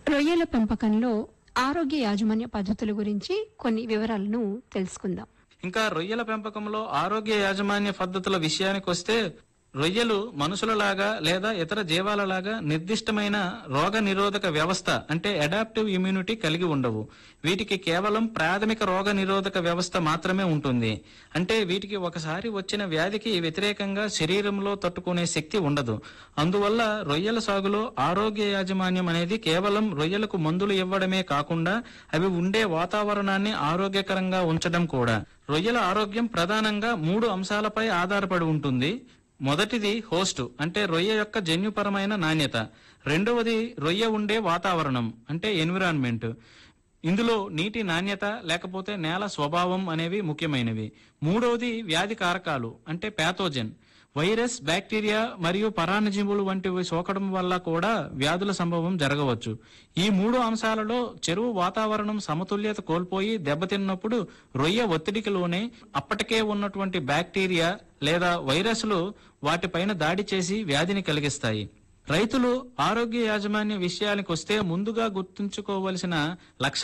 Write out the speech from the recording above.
రొయ్యల పెంపకంలో ఆరోగ్య యాజమాన్య పద్ధతుల గురించి కొన్ని వివరాలను తెలుసుకుందాం ఇంకా రొయ్యల పెంపకంలో ఆరోగ్య యాజమాన్య పద్ధతుల విషయానికి వస్తే రొయ్యలు మనుషులలాగా లేదా ఇతర జీవాలలాగా నిర్దిష్టమైన రోగ నిరోధక వ్యవస్థ అంటే అడాప్టివ్ ఇమ్యూనిటీ కలిగి ఉండవు వీటికి కేవలం ప్రాథమిక రోగ నిరోధక వ్యవస్థ మాత్రమే ఉంటుంది అంటే వీటికి ఒకసారి వచ్చిన వ్యాధికి వ్యతిరేకంగా శరీరంలో తట్టుకునే శక్తి ఉండదు అందువల్ల రొయ్యల సాగులో ఆరోగ్య యాజమాన్యం అనేది కేవలం రొయ్యలకు మందులు ఇవ్వడమే కాకుండా అవి ఉండే వాతావరణాన్ని ఆరోగ్యకరంగా ఉంచడం కూడా రొయ్యల ఆరోగ్యం ప్రధానంగా మూడు అంశాలపై ఆధారపడి ఉంటుంది మొదటిది హోస్ట్ అంటే రొయ్య యొక్క జన్యుపరమైన నాణ్యత రెండవది రొయ్య ఉండే వాతావరణం అంటే ఎన్విరాన్మెంట్ ఇందులో నీటి నాణ్యత లేకపోతే నేల స్వభావం అనేవి ముఖ్యమైనవి మూడవది వ్యాధి కారకాలు అంటే ప్యాథోజన్ వైరస్ బ్యాక్టీరియా మరియు పరాన్నజీవులు వంటివి సోకడం వల్ల కూడా వ్యాధుల సంభవం జరగవచ్చు ఈ మూడు అంశాలలో చెరువు వాతావరణం సమతుల్యత కోల్పోయి దెబ్బతిన్నప్పుడు రొయ్య ఒత్తిడికి లోనే అప్పటికే ఉన్నటువంటి బ్యాక్టీరియా లేదా వైరస్లు వాటిపైన దాడి చేసి వ్యాధిని కలిగిస్తాయి రైతులు ఆరోగ్య యాజమాన్య విషయానికి వస్తే ముందుగా గుర్తుంచుకోవలసిన లక్ష